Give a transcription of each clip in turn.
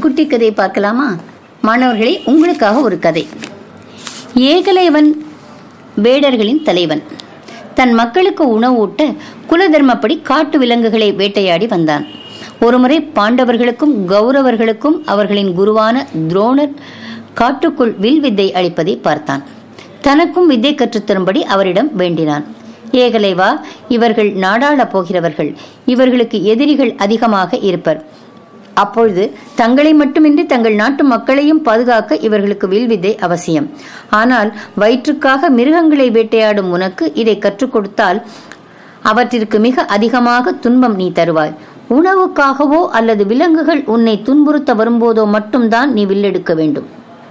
குட்டி கதை பார்க்கலாமா மாணவர்களே உங்களுக்காக ஒரு கதை ஏகலைவன் வேடர்களின் தலைவன் தன் மக்களுக்கு உணவூட்ட குலதர்மப்படி காட்டு விலங்குகளை வேட்டையாடி வந்தான் ஒருமுறை பாண்டவர்களுக்கும் கௌரவர்களுக்கும் அவர்களின் குருவான துரோணர் காட்டுக்குள் வில் வித்தை அளிப்பதை பார்த்தான் தனக்கும் வித்தை கற்றுத்தரும்படி அவரிடம் வேண்டினான் ஏகலைவா இவர்கள் நாடாளப் போகிறவர்கள் இவர்களுக்கு எதிரிகள் அதிகமாக இருப்பர் அப்பொழுது தங்களை மட்டுமின்றி தங்கள் நாட்டு மக்களையும் பாதுகாக்க இவர்களுக்கு வில்வித்தை அவசியம் ஆனால் வயிற்றுக்காக மிருகங்களை வேட்டையாடும் உனக்கு இதை கற்றுக் கொடுத்தால் அவற்றிற்கு மிக அதிகமாக துன்பம் நீ தருவாய் உணவுக்காகவோ அல்லது விலங்குகள் உன்னை துன்புறுத்த வரும்போதோ மட்டும்தான் நீ வில்லெடுக்க வேண்டும்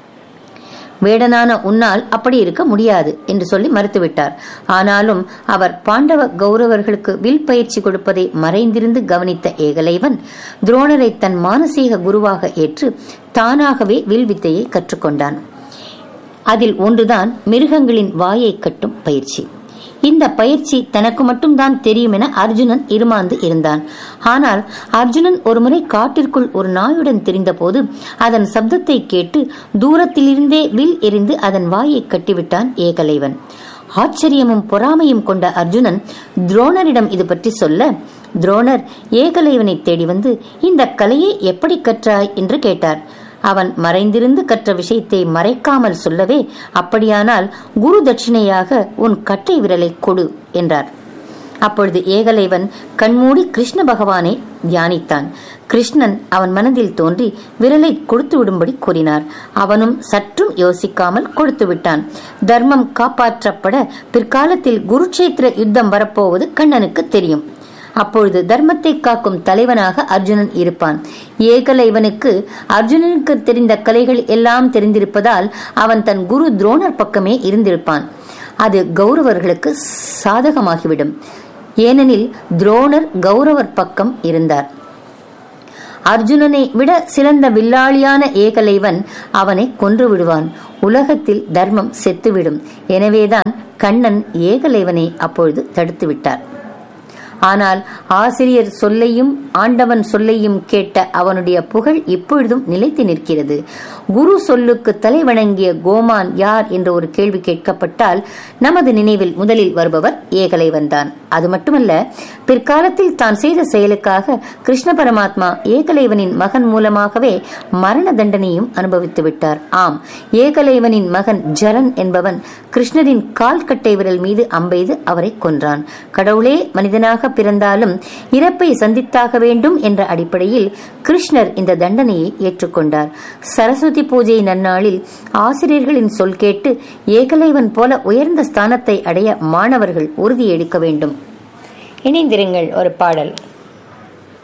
வேடனான உன்னால் அப்படி இருக்க முடியாது என்று சொல்லி மறுத்துவிட்டார் ஆனாலும் அவர் பாண்டவ கௌரவர்களுக்கு வில் பயிற்சி கொடுப்பதை மறைந்திருந்து கவனித்த ஏகலைவன் துரோணரை தன் மானசீக குருவாக ஏற்று தானாகவே வில் வித்தையை கற்றுக்கொண்டான் அதில் ஒன்றுதான் மிருகங்களின் வாயை கட்டும் பயிற்சி இந்த பயிற்சி தனக்கு மட்டும்தான் தெரியும் என அர்ஜுனன் இருமாந்து இருந்தான் ஆனால் அர்ஜுனன் ஒருமுறை காட்டிற்குள் ஒரு நாயுடன் தெரிந்தபோது அதன் சப்தத்தை கேட்டு தூரத்திலிருந்தே வில் எறிந்து அதன் வாயை கட்டிவிட்டான் ஏகலைவன் ஆச்சரியமும் பொறாமையும் கொண்ட அர்ஜுனன் துரோணரிடம் இது பற்றி சொல்ல துரோணர் ஏகலைவனை தேடி வந்து இந்த கலையை எப்படி கற்றாய் என்று கேட்டார் அவன் மறைந்திருந்து கற்ற விஷயத்தை மறைக்காமல் சொல்லவே அப்படியானால் குரு தட்சிணையாக உன் கட்டை விரலை கொடு என்றார் அப்பொழுது ஏகலைவன் கண்மூடி கிருஷ்ண பகவானை தியானித்தான் கிருஷ்ணன் அவன் மனதில் தோன்றி விரலை கொடுத்து விடும்படி கூறினார் அவனும் சற்றும் யோசிக்காமல் கொடுத்து விட்டான் தர்மம் காப்பாற்றப்பட பிற்காலத்தில் குருட்சேத்திர யுத்தம் வரப்போவது கண்ணனுக்கு தெரியும் அப்பொழுது தர்மத்தை காக்கும் தலைவனாக அர்ஜுனன் இருப்பான் ஏகலைவனுக்கு அர்ஜுனனுக்கு தெரிந்த கலைகள் எல்லாம் தெரிந்திருப்பதால் அவன் தன் குரு துரோணர் பக்கமே இருந்திருப்பான் அது கௌரவர்களுக்கு சாதகமாகிவிடும் ஏனெனில் துரோணர் கௌரவர் பக்கம் இருந்தார் அர்ஜுனனை விட சிறந்த வில்லாளியான ஏகலைவன் அவனை கொன்று விடுவான் உலகத்தில் தர்மம் செத்துவிடும் எனவேதான் கண்ணன் ஏகலைவனை அப்பொழுது தடுத்து விட்டார் ஆனால் ஆசிரியர் சொல்லையும் ஆண்டவன் சொல்லையும் கேட்ட அவனுடைய புகழ் இப்பொழுதும் நிலைத்து நிற்கிறது குரு சொல்லுக்கு தலை வணங்கிய கோமான் யார் என்ற ஒரு கேள்வி கேட்கப்பட்டால் நமது நினைவில் முதலில் வருபவர் ஏகலைவன் தான் அது மட்டுமல்ல பிற்காலத்தில் தான் செய்த செயலுக்காக கிருஷ்ண பரமாத்மா ஏகலைவனின் மகன் மூலமாகவே மரண தண்டனையும் அனுபவித்து விட்டார் ஆம் ஏகலைவனின் மகன் ஜரன் என்பவன் கிருஷ்ணரின் கால் கட்டை விரல் மீது அம்பெய்து அவரை கொன்றான் கடவுளே மனிதனாக பிறந்தாலும் இறப்பை சந்தித்தாக வேண்டும் என்ற அடிப்படையில் கிருஷ்ணர் இந்த தண்டனையை ஏற்றுக்கொண்டார் சரஸ்வதி பூஜை நன்னாளில் ஆசிரியர்களின் சொல் கேட்டு ஏகலைவன் போல உயர்ந்த ஸ்தானத்தை அடைய மாணவர்கள் உறுதி எடுக்க வேண்டும் இணைந்திருங்கள் ஒரு பாடல்